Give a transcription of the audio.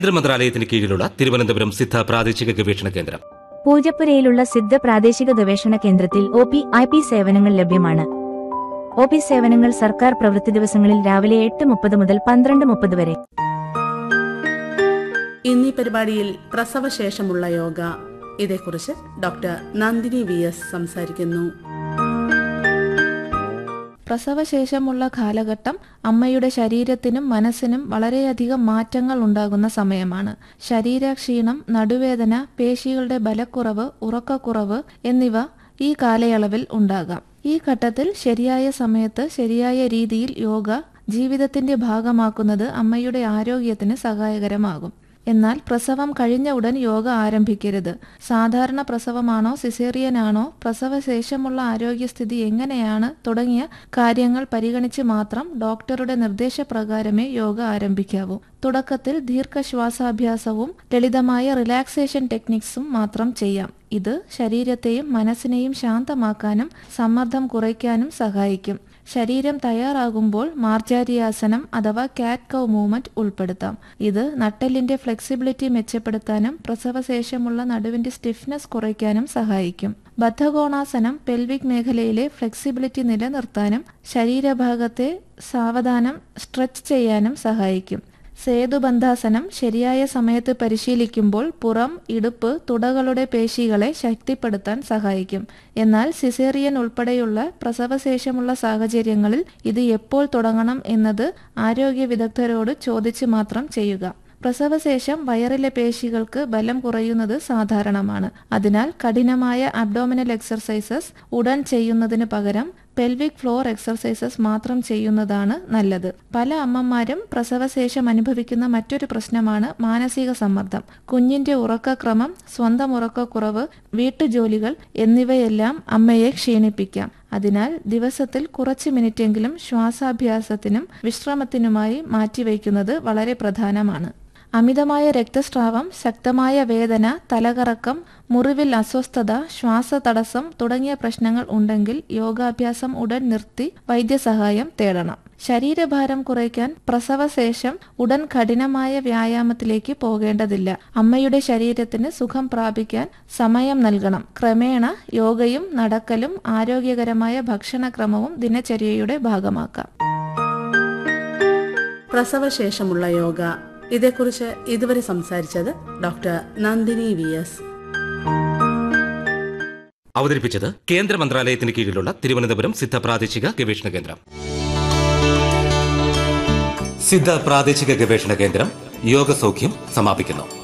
കേന്ദ്ര മന്ത്രാലയത്തിന് കീഴിലുള്ള തിരുവനന്തപുരം സിദ്ധ പ്രാദേശിക ഗവേഷണ കേന്ദ്രം പൂജപ്പുരയിലുള്ള സിദ്ധ പ്രാദേശിക ഗവേഷണ കേന്ദ്രത്തിൽ ഒ പി ഐ പി സേവനങ്ങൾ ലഭ്യമാണ് ഒ പി സേവനങ്ങൾ സർക്കാർ പ്രവൃത്തി ദിവസങ്ങളിൽ രാവിലെ എട്ട് മുപ്പത് മുതൽ പന്ത്രണ്ട് മുപ്പത് വരെ ഇന്നീ പരിപാടിയിൽ പ്രസവശേഷമുള്ള യോഗ ഇതേക്കുറിച്ച് ഡോക്ടർ നന്ദിനി വി എസ് സംസാരിക്കുന്നു പ്രസവശേഷമുള്ള കാലഘട്ടം അമ്മയുടെ ശരീരത്തിനും മനസ്സിനും വളരെയധികം മാറ്റങ്ങൾ ഉണ്ടാകുന്ന സമയമാണ് ശരീരക്ഷീണം നടുവേദന പേശികളുടെ ബലക്കുറവ് ഉറക്കക്കുറവ് എന്നിവ ഈ കാലയളവിൽ ഉണ്ടാകാം ഈ ഘട്ടത്തിൽ ശരിയായ സമയത്ത് ശരിയായ രീതിയിൽ യോഗ ജീവിതത്തിന്റെ ഭാഗമാക്കുന്നത് അമ്മയുടെ ആരോഗ്യത്തിന് സഹായകരമാകും എന്നാൽ പ്രസവം കഴിഞ്ഞ ഉടൻ യോഗ ആരംഭിക്കരുത് സാധാരണ പ്രസവമാണോ സിസേറിയനാണോ പ്രസവശേഷമുള്ള ആരോഗ്യസ്ഥിതി എങ്ങനെയാണ് തുടങ്ങിയ കാര്യങ്ങൾ പരിഗണിച്ച് മാത്രം ഡോക്ടറുടെ നിർദ്ദേശപ്രകാരമേ യോഗ ആരംഭിക്കാവൂ തുടക്കത്തിൽ ദീർഘശ്വാസാഭ്യാസവും ലളിതമായ റിലാക്സേഷൻ ടെക്നിക്സും മാത്രം ചെയ്യാം ഇത് ശരീരത്തെയും മനസ്സിനെയും ശാന്തമാക്കാനും സമ്മർദ്ദം കുറയ്ക്കാനും സഹായിക്കും ശരീരം തയ്യാറാകുമ്പോൾ മാർജാരിയാസനം അഥവാ കാറ്റ് കൗ മൂവ്മെന്റ് ഉൾപ്പെടുത്താം ഇത് നട്ടെല്ലിന്റെ ഫ്ലെക്സിബിലിറ്റി മെച്ചപ്പെടുത്താനും പ്രസവശേഷമുള്ള നടുവിന്റെ സ്റ്റിഫ്നെസ് കുറയ്ക്കാനും സഹായിക്കും ബദ്ധകോണാസനം പെൽവിക് മേഖലയിലെ ഫ്ലെക്സിബിലിറ്റി നിലനിർത്താനും ശരീരഭാഗത്തെ സാവധാനം സ്ട്രെച്ച് ചെയ്യാനും സഹായിക്കും സേതുബന്ധാസനം ശരിയായ സമയത്ത് പരിശീലിക്കുമ്പോൾ പുറം ഇടുപ്പ് തുടകളുടെ പേശികളെ ശക്തിപ്പെടുത്താൻ സഹായിക്കും എന്നാൽ സിസേറിയൻ ഉൾപ്പെടെയുള്ള പ്രസവശേഷമുള്ള സാഹചര്യങ്ങളിൽ ഇത് എപ്പോൾ തുടങ്ങണം എന്നത് ആരോഗ്യ വിദഗ്ധരോട് ചോദിച്ച് മാത്രം ചെയ്യുക പ്രസവശേഷം വയറിലെ പേശികൾക്ക് ബലം കുറയുന്നത് സാധാരണമാണ് അതിനാൽ കഠിനമായ അബ്ഡോമിനൽ എക്സർസൈസസ് ഉടൻ ചെയ്യുന്നതിന് പകരം പെൽവിക് ഫ്ലോർ എക്സർസൈസസ് മാത്രം ചെയ്യുന്നതാണ് നല്ലത് പല അമ്മമാരും പ്രസവശേഷം അനുഭവിക്കുന്ന മറ്റൊരു പ്രശ്നമാണ് മാനസിക സമ്മർദ്ദം കുഞ്ഞിന്റെ ഉറക്കക്രമം സ്വന്തം ഉറക്കക്കുറവ് വീട്ടുജോലികൾ എന്നിവയെല്ലാം അമ്മയെ ക്ഷീണിപ്പിക്കാം അതിനാൽ ദിവസത്തിൽ കുറച്ച് മിനിറ്റെങ്കിലും ശ്വാസാഭ്യാസത്തിനും വിശ്രമത്തിനുമായി മാറ്റിവെക്കുന്നത് വളരെ പ്രധാനമാണ് അമിതമായ രക്തസ്രാവം ശക്തമായ വേദന തലകറക്കം മുറിവിൽ അസ്വസ്ഥത ശ്വാസതടസ്സം തുടങ്ങിയ പ്രശ്നങ്ങൾ ഉണ്ടെങ്കിൽ യോഗാഭ്യാസം ഉടൻ നിർത്തി വൈദ്യസഹായം തേടണം ശരീരഭാരം കുറയ്ക്കാൻ പ്രസവശേഷം ഉടൻ കഠിനമായ വ്യായാമത്തിലേക്ക് പോകേണ്ടതില്ല അമ്മയുടെ ശരീരത്തിന് സുഖം പ്രാപിക്കാൻ സമയം നൽകണം ക്രമേണ യോഗയും നടക്കലും ആരോഗ്യകരമായ ഭക്ഷണക്രമവും ദിനചര്യയുടെ ഭാഗമാക്കാം പ്രസവശേഷമുള്ള യോഗ ഇതേക്കുറിച്ച് ഇതുവരെ സംസാരിച്ചത് ഡോക്ടർ നന്ദിനി വി എസ് അവതരിപ്പിച്ചത് കേന്ദ്ര മന്ത്രാലയത്തിന് കീഴിലുള്ള തിരുവനന്തപുരം സിദ്ധ പ്രാദേശിക ഗവേഷണ കേന്ദ്രം സിദ്ധ പ്രാദേശിക ഗവേഷണ കേന്ദ്രം യോഗസൗഖ്യം സമാപിക്കുന്നു